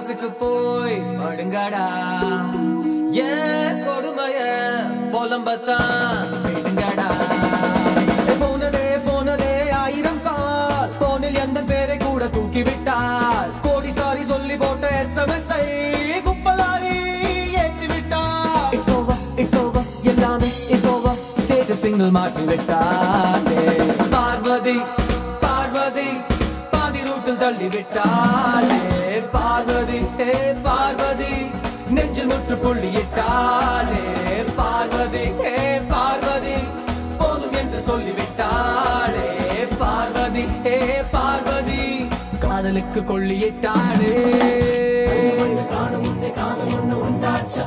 கிளாஸுக்கு போய் படுங்கடா ஏன் கொடுமைய புலம்பத்தான் விடுங்கடா போனதே போனதே ஆயிரம் கால் போனில் எந்த பேரை கூட தூக்கி விட்டால் கோடி சாரி சொல்லி போட்ட எஸ்எம்எஸ் ஐ குப்பலாரி ஏற்றி விட்டால் இட்ஸ் ஓவர் இட்ஸ் ஓவர் எல்லாமே இட்ஸ் ஓவர் ஸ்டேட்டஸ் சிங்கிள் மாற்றி விட்டாளே பார்வதி பார்வதி பாதி ரூட்டில் தள்ளி விட்டாளே பார்வதி ஹே பார்வதி நெஞ்சு முற்று புள்ளியிட்டாளே பார்வதி ஹே பார்வதி போதும் என்று சொல்லிவிட்டாளே பார்வதி ஹே பார்வதி காதலுக்கு கொள்ளியிட்டாளே காணும் முன்னே காதல் ஒண்ணு உண்டாச்சா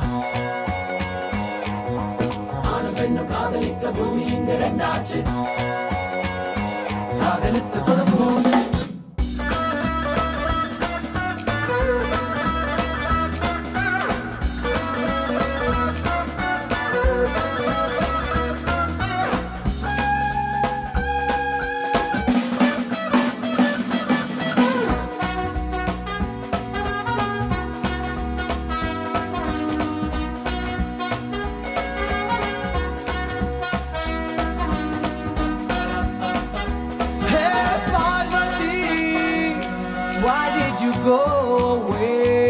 ஆணும் பெண்ணும் காதலிக்க பூமி இங்க ரெண்டாச்சு காதலித்து சொதப்புவோம் Hey Parvati, why did you go away?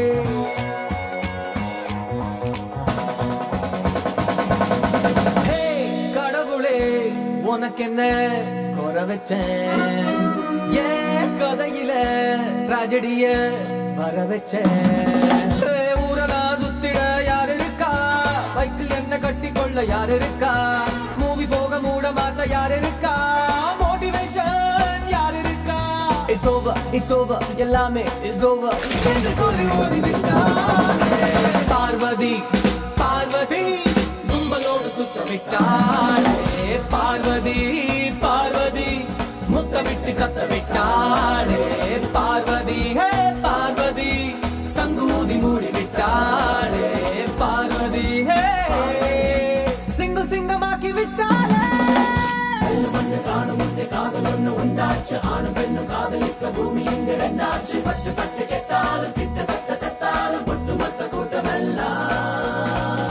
Hey கடவுளே உனக்கு என்ன குறை வச்சேன் ஏன் கதையில ராஜடிய வர வச்சேன் Hey, ஊரெல்லாம் சுத்திட யார் இருக்கா பைக்கில் என்ன கட்டி கொள்ள யார் இருக்கா மூவி போக மூட மாத்த யார் இருக்கா மோட்டிவேஷன் யார் இருக்கா இட்ஸ் ஓவர் இட்ஸ் ஓவர் எல்லாமே இட்ஸ் ஓவர் என்று சொல்லி ஓடிவிட்டானே பார்வதி பார்வதி கும்பலோடு சுத்தமிட்டாளே பார்வதி பார்வதி முத்தமிட்டு கத்த விட்டாளே பார்வதி ஹே பார்வதி சங்கூதி மூடி விட்டாளே பார்வதி ஹே சிங்கிள் சிங்கமாக்கி விட்டாளே மண்ணு காணும் முன்னே காதல் ஒண்ணு உண்டாச்சு ஆணும் பெண்ணும் காதலிக்க பூமி இங்க ரெண்டாச்சு பட்டு பட்டு கெட்டாலும் கிட்டத்தட்ட செத்தாலும் ஒட்டுமொத்த கூட்டம் எல்லாம்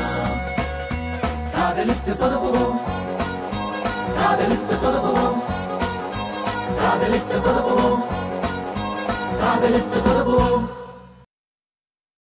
காதலித்து சொதப்புவோம் காதலித்து சொதப்புவோம் காதலித்து சொதப்புவோம் காதலித்து சொதப்புவோம்